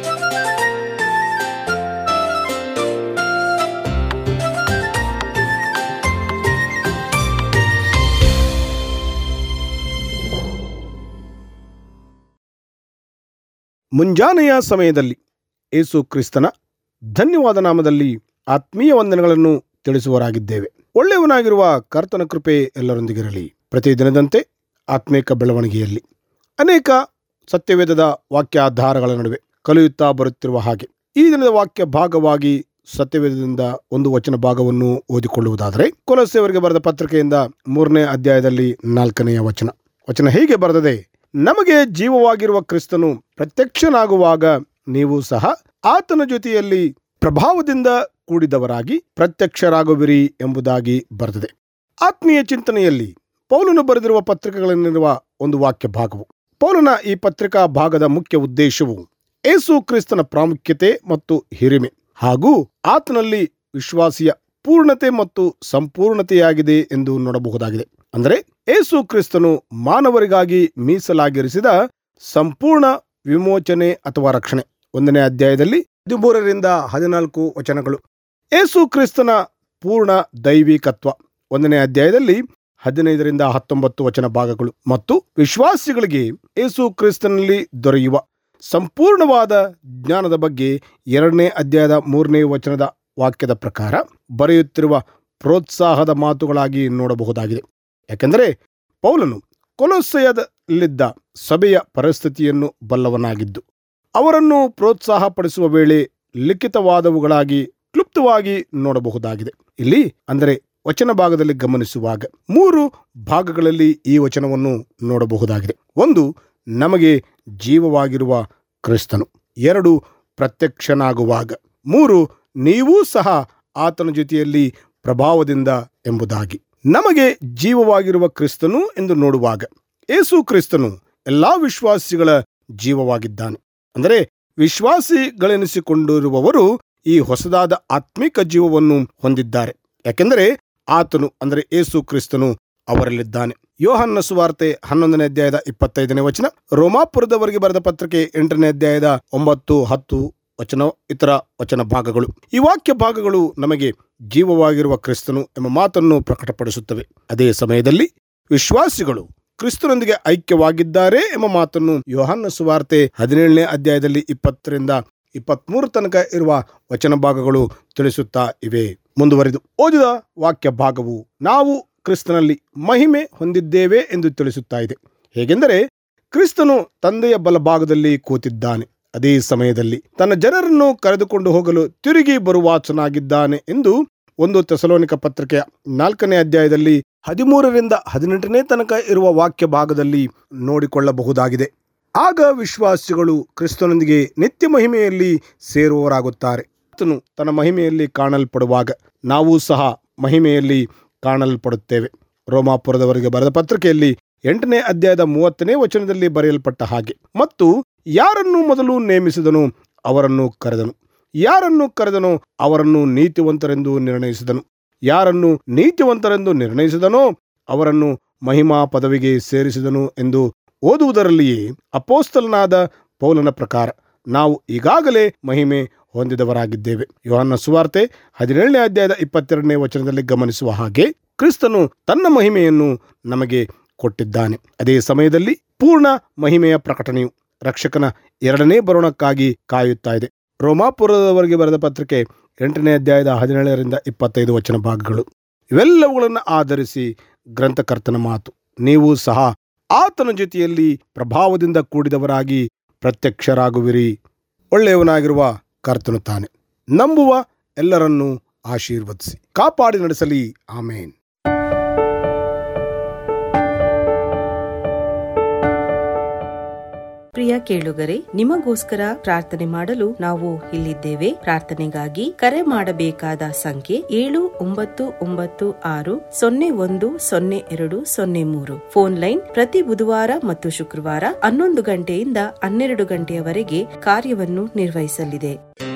ಮುಂಜಾನೆಯ ಸಮಯದಲ್ಲಿ ಏಸು ಕ್ರಿಸ್ತನ ಧನ್ಯವಾದ ನಾಮದಲ್ಲಿ ಆತ್ಮೀಯ ವಂದನೆಗಳನ್ನು ತಿಳಿಸುವರಾಗಿದ್ದೇವೆ ಒಳ್ಳೆಯವನಾಗಿರುವ ಕರ್ತನ ಕೃಪೆ ಎಲ್ಲರೊಂದಿಗಿರಲಿ ಪ್ರತಿದಿನದಂತೆ ಆತ್ಮೀಕ ಬೆಳವಣಿಗೆಯಲ್ಲಿ ಅನೇಕ ಸತ್ಯವೇದದ ವಾಕ್ಯಾಧಾರಗಳ ನಡುವೆ ಕಲಿಯುತ್ತಾ ಬರುತ್ತಿರುವ ಹಾಗೆ ಈ ದಿನದ ವಾಕ್ಯ ಭಾಗವಾಗಿ ಸತ್ಯವೇದದಿಂದ ಒಂದು ವಚನ ಭಾಗವನ್ನು ಓದಿಕೊಳ್ಳುವುದಾದರೆ ಕೊಲಸೆಯವರಿಗೆ ಬರೆದ ಪತ್ರಿಕೆಯಿಂದ ಮೂರನೇ ಅಧ್ಯಾಯದಲ್ಲಿ ನಾಲ್ಕನೆಯ ವಚನ ವಚನ ಹೇಗೆ ಬರೆದದೆ ನಮಗೆ ಜೀವವಾಗಿರುವ ಕ್ರಿಸ್ತನು ಪ್ರತ್ಯಕ್ಷನಾಗುವಾಗ ನೀವು ಸಹ ಆತನ ಜೊತೆಯಲ್ಲಿ ಪ್ರಭಾವದಿಂದ ಕೂಡಿದವರಾಗಿ ಪ್ರತ್ಯಕ್ಷರಾಗುವಿರಿ ಎಂಬುದಾಗಿ ಬರೆದಿದೆ ಆತ್ಮೀಯ ಚಿಂತನೆಯಲ್ಲಿ ಪೌಲನು ಬರೆದಿರುವ ಪತ್ರಿಕೆಗಳಲ್ಲಿರುವ ಒಂದು ವಾಕ್ಯ ಭಾಗವು ಪೌಲನ ಈ ಪತ್ರಿಕಾ ಭಾಗದ ಮುಖ್ಯ ಉದ್ದೇಶವು ಏಸು ಕ್ರಿಸ್ತನ ಪ್ರಾಮುಖ್ಯತೆ ಮತ್ತು ಹಿರಿಮೆ ಹಾಗೂ ಆತನಲ್ಲಿ ವಿಶ್ವಾಸಿಯ ಪೂರ್ಣತೆ ಮತ್ತು ಸಂಪೂರ್ಣತೆಯಾಗಿದೆ ಎಂದು ನೋಡಬಹುದಾಗಿದೆ ಅಂದರೆ ಏಸು ಕ್ರಿಸ್ತನು ಮಾನವರಿಗಾಗಿ ಮೀಸಲಾಗಿರಿಸಿದ ಸಂಪೂರ್ಣ ವಿಮೋಚನೆ ಅಥವಾ ರಕ್ಷಣೆ ಒಂದನೇ ಅಧ್ಯಾಯದಲ್ಲಿ ಹದಿಮೂರರಿಂದ ಹದಿನಾಲ್ಕು ವಚನಗಳು ಏಸು ಕ್ರಿಸ್ತನ ಪೂರ್ಣ ದೈವಿಕತ್ವ ಒಂದನೇ ಅಧ್ಯಾಯದಲ್ಲಿ ಹದಿನೈದರಿಂದ ಹತ್ತೊಂಬತ್ತು ವಚನ ಭಾಗಗಳು ಮತ್ತು ವಿಶ್ವಾಸಿಗಳಿಗೆ ಏಸು ಕ್ರಿಸ್ತನಲ್ಲಿ ದೊರೆಯುವ ಸಂಪೂರ್ಣವಾದ ಜ್ಞಾನದ ಬಗ್ಗೆ ಎರಡನೇ ಅಧ್ಯಾಯದ ಮೂರನೇ ವಚನದ ವಾಕ್ಯದ ಪ್ರಕಾರ ಬರೆಯುತ್ತಿರುವ ಪ್ರೋತ್ಸಾಹದ ಮಾತುಗಳಾಗಿ ನೋಡಬಹುದಾಗಿದೆ ಯಾಕೆಂದರೆ ಪೌಲನು ಕೊಲೊಸ್ಸೆಯದಲ್ಲಿದ್ದ ಸಭೆಯ ಪರಿಸ್ಥಿತಿಯನ್ನು ಬಲ್ಲವನಾಗಿದ್ದು ಅವರನ್ನು ಪ್ರೋತ್ಸಾಹಪಡಿಸುವ ವೇಳೆ ಲಿಖಿತವಾದವುಗಳಾಗಿ ಕ್ಲುಪ್ತವಾಗಿ ನೋಡಬಹುದಾಗಿದೆ ಇಲ್ಲಿ ಅಂದರೆ ವಚನ ಭಾಗದಲ್ಲಿ ಗಮನಿಸುವಾಗ ಮೂರು ಭಾಗಗಳಲ್ಲಿ ಈ ವಚನವನ್ನು ನೋಡಬಹುದಾಗಿದೆ ಒಂದು ನಮಗೆ ಜೀವವಾಗಿರುವ ಕ್ರಿಸ್ತನು ಎರಡು ಪ್ರತ್ಯಕ್ಷನಾಗುವಾಗ ಮೂರು ನೀವೂ ಸಹ ಆತನ ಜೊತೆಯಲ್ಲಿ ಪ್ರಭಾವದಿಂದ ಎಂಬುದಾಗಿ ನಮಗೆ ಜೀವವಾಗಿರುವ ಕ್ರಿಸ್ತನು ಎಂದು ನೋಡುವಾಗ ಏಸು ಕ್ರಿಸ್ತನು ಎಲ್ಲಾ ವಿಶ್ವಾಸಿಗಳ ಜೀವವಾಗಿದ್ದಾನೆ ಅಂದರೆ ವಿಶ್ವಾಸಿಗಳೆನಿಸಿಕೊಂಡಿರುವವರು ಈ ಹೊಸದಾದ ಆತ್ಮಿಕ ಜೀವವನ್ನು ಹೊಂದಿದ್ದಾರೆ ಯಾಕೆಂದರೆ ಆತನು ಅಂದರೆ ಏಸು ಕ್ರಿಸ್ತನು ಅವರಲ್ಲಿದ್ದಾನೆ ಯೋಹನ್ನ ಸುವಾರ್ತೆ ಹನ್ನೊಂದನೇ ಅಧ್ಯಾಯದ ಇಪ್ಪತ್ತೈದನೇ ವಚನ ರೋಮಾಪುರದವರಿಗೆ ಬರೆದ ಪತ್ರಿಕೆ ಎಂಟನೇ ಅಧ್ಯಾಯದ ಒಂಬತ್ತು ಹತ್ತು ವಚನ ಇತರ ವಚನ ಭಾಗಗಳು ಈ ವಾಕ್ಯ ಭಾಗಗಳು ನಮಗೆ ಜೀವವಾಗಿರುವ ಕ್ರಿಸ್ತನು ಎಂಬ ಮಾತನ್ನು ಪ್ರಕಟಪಡಿಸುತ್ತವೆ ಅದೇ ಸಮಯದಲ್ಲಿ ವಿಶ್ವಾಸಿಗಳು ಕ್ರಿಸ್ತನೊಂದಿಗೆ ಐಕ್ಯವಾಗಿದ್ದಾರೆ ಎಂಬ ಮಾತನ್ನು ಯೋಹನ್ನ ಸುವಾರ್ತೆ ಹದಿನೇಳನೇ ಅಧ್ಯಾಯದಲ್ಲಿ ಇಪ್ಪತ್ತರಿಂದ ಇಪ್ಪತ್ಮೂರು ತನಕ ಇರುವ ವಚನ ಭಾಗಗಳು ತಿಳಿಸುತ್ತಾ ಇವೆ ಮುಂದುವರಿದು ಓದಿದ ವಾಕ್ಯ ಭಾಗವು ನಾವು ಕ್ರಿಸ್ತನಲ್ಲಿ ಮಹಿಮೆ ಹೊಂದಿದ್ದೇವೆ ಎಂದು ತಿಳಿಸುತ್ತಾ ಇದೆ ಹೇಗೆಂದರೆ ಕ್ರಿಸ್ತನು ತಂದೆಯ ಬಲಭಾಗದಲ್ಲಿ ಕೂತಿದ್ದಾನೆ ಅದೇ ಸಮಯದಲ್ಲಿ ತನ್ನ ಜನರನ್ನು ಕರೆದುಕೊಂಡು ಹೋಗಲು ತಿರುಗಿ ಬರುವಾಚನಾಗಿದ್ದಾನೆ ಎಂದು ಒಂದು ತೆಸಲೋನಿಕ ಪತ್ರಿಕೆಯ ನಾಲ್ಕನೇ ಅಧ್ಯಾಯದಲ್ಲಿ ಹದಿಮೂರರಿಂದ ಹದಿನೆಂಟನೇ ತನಕ ಇರುವ ವಾಕ್ಯ ಭಾಗದಲ್ಲಿ ನೋಡಿಕೊಳ್ಳಬಹುದಾಗಿದೆ ಆಗ ವಿಶ್ವಾಸಿಗಳು ಕ್ರಿಸ್ತನೊಂದಿಗೆ ನಿತ್ಯ ಮಹಿಮೆಯಲ್ಲಿ ಸೇರುವವರಾಗುತ್ತಾರೆ ಆತನು ತನ್ನ ಮಹಿಮೆಯಲ್ಲಿ ಕಾಣಲ್ಪಡುವಾಗ ನಾವು ಸಹ ಮಹಿಮೆಯಲ್ಲಿ ಕಾಣಲ್ಪಡುತ್ತೇವೆ ರೋಮಾಪುರದವರಿಗೆ ಬರೆದ ಪತ್ರಿಕೆಯಲ್ಲಿ ಎಂಟನೇ ಅಧ್ಯಾಯದ ಮೂವತ್ತನೇ ವಚನದಲ್ಲಿ ಬರೆಯಲ್ಪಟ್ಟ ಹಾಗೆ ಮತ್ತು ಯಾರನ್ನು ಮೊದಲು ನೇಮಿಸಿದನು ಅವರನ್ನು ಕರೆದನು ಯಾರನ್ನು ಕರೆದನೋ ಅವರನ್ನು ನೀತಿವಂತರೆಂದು ನಿರ್ಣಯಿಸಿದನು ಯಾರನ್ನು ನೀತಿವಂತರೆಂದು ನಿರ್ಣಯಿಸಿದನೋ ಅವರನ್ನು ಮಹಿಮಾ ಪದವಿಗೆ ಸೇರಿಸಿದನು ಎಂದು ಓದುವುದರಲ್ಲಿಯೇ ಅಪೋಸ್ತಲನಾದ ಪೌಲನ ಪ್ರಕಾರ ನಾವು ಈಗಾಗಲೇ ಮಹಿಮೆ ಹೊಂದಿದವರಾಗಿದ್ದೇವೆ ಯೋಹನ್ನ ಸುವಾರ್ತೆ ಹದಿನೇಳನೇ ಅಧ್ಯಾಯದ ಇಪ್ಪತ್ತೆರಡನೇ ವಚನದಲ್ಲಿ ಗಮನಿಸುವ ಹಾಗೆ ಕ್ರಿಸ್ತನು ತನ್ನ ಮಹಿಮೆಯನ್ನು ನಮಗೆ ಕೊಟ್ಟಿದ್ದಾನೆ ಅದೇ ಸಮಯದಲ್ಲಿ ಪೂರ್ಣ ಮಹಿಮೆಯ ಪ್ರಕಟಣೆಯು ರಕ್ಷಕನ ಎರಡನೇ ಬರೋಣಕ್ಕಾಗಿ ಕಾಯುತ್ತಾ ಇದೆ ರೋಮಾಪುರದವರೆಗೆ ಬರೆದ ಪತ್ರಿಕೆ ಎಂಟನೇ ಅಧ್ಯಾಯದ ಹದಿನೇಳರಿಂದ ಇಪ್ಪತ್ತೈದು ವಚನ ಭಾಗಗಳು ಇವೆಲ್ಲವುಗಳನ್ನು ಆಧರಿಸಿ ಗ್ರಂಥಕರ್ತನ ಮಾತು ನೀವು ಸಹ ಆತನ ಜೊತೆಯಲ್ಲಿ ಪ್ರಭಾವದಿಂದ ಕೂಡಿದವರಾಗಿ ಪ್ರತ್ಯಕ್ಷರಾಗುವಿರಿ ಒಳ್ಳೆಯವನಾಗಿರುವ ಕರ್ತನು ತಾನೆ ನಂಬುವ ಎಲ್ಲರನ್ನೂ ಆಶೀರ್ವದಿಸಿ ಕಾಪಾಡಿ ನಡೆಸಲಿ ಆಮೇನ್ ಪ್ರಿಯ ಕೇಳುಗರೆ ನಿಮಗೋಸ್ಕರ ಪ್ರಾರ್ಥನೆ ಮಾಡಲು ನಾವು ಇಲ್ಲಿದ್ದೇವೆ ಪ್ರಾರ್ಥನೆಗಾಗಿ ಕರೆ ಮಾಡಬೇಕಾದ ಸಂಖ್ಯೆ ಏಳು ಒಂಬತ್ತು ಒಂಬತ್ತು ಆರು ಸೊನ್ನೆ ಒಂದು ಸೊನ್ನೆ ಎರಡು ಸೊನ್ನೆ ಮೂರು ಫೋನ್ ಲೈನ್ ಪ್ರತಿ ಬುಧವಾರ ಮತ್ತು ಶುಕ್ರವಾರ ಹನ್ನೊಂದು ಗಂಟೆಯಿಂದ ಹನ್ನೆರಡು ಗಂಟೆಯವರೆಗೆ ಕಾರ್ಯವನ್ನು ನಿರ್ವಹಿಸಲಿದೆ